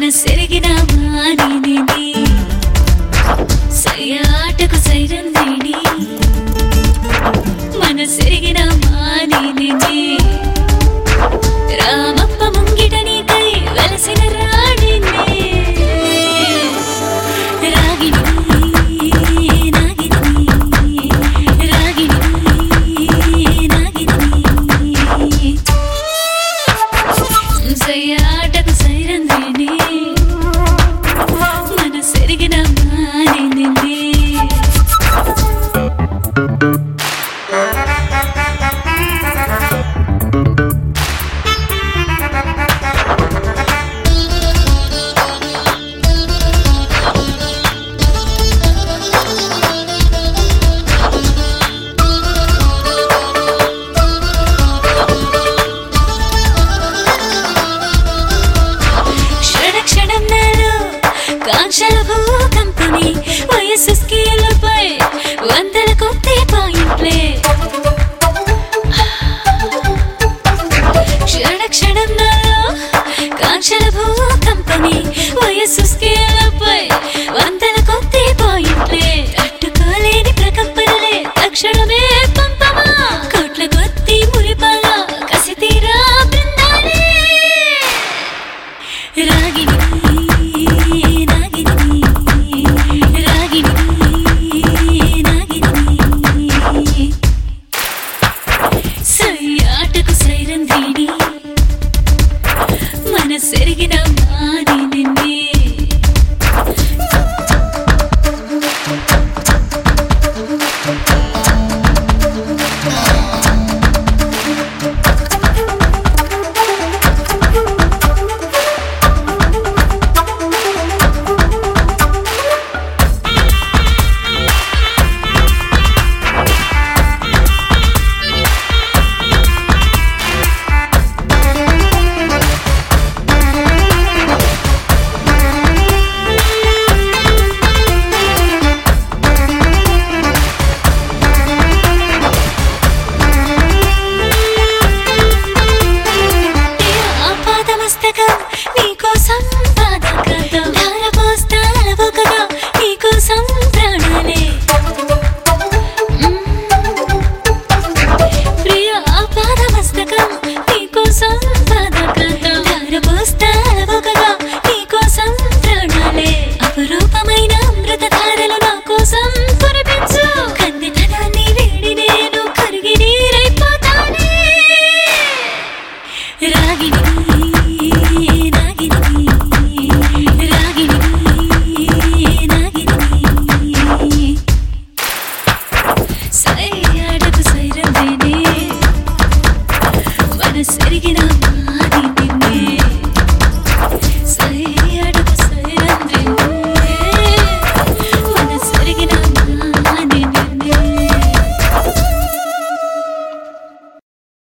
మనసెరిగిన మానిని సయ్యాటకు సైరందిని మనసెరిగిన మానిని రామప్ప ముంగిట నీకై వెలసిన రాణిని రాగిణి నాగిని రాగిణి నాగిని సయ్యాటకు సైరందిని మనసెరిగిన మానిని క్షణ క్షణం నాలో కాంక్షల భూకంపమే వయస్సు స్కేలుపై వందల కొద్ది పాయింట్లే క్షణ క్షణం నాలో కాంక్షల భూకంపమే వయస్సు స్కేలుపై వందల కొద్ది పాయింట్లే తట్టుకోలేని ప్రకంపనలే తక్షణమే పంపమా కోట్ల కొద్ది మురిపాల కసి తీరా బృందాలే రాగిణి నాగిని రాగిణి నాగిని సయ్యాటకు సైరంధిని మనసెరిగిన మానిని ఆపాదమస్తకం నీకోసం పాదకాంతం ధారపోస్తాలవకగా నీకోసం ప్రాణాలే మ్మ్. ప్రియ ఆపాదమస్తకం నీకోసం పాదకాంతం ధారపోస్తాలవకగా నీకోసం ప్రాణాలే అపురూపమైన అమృత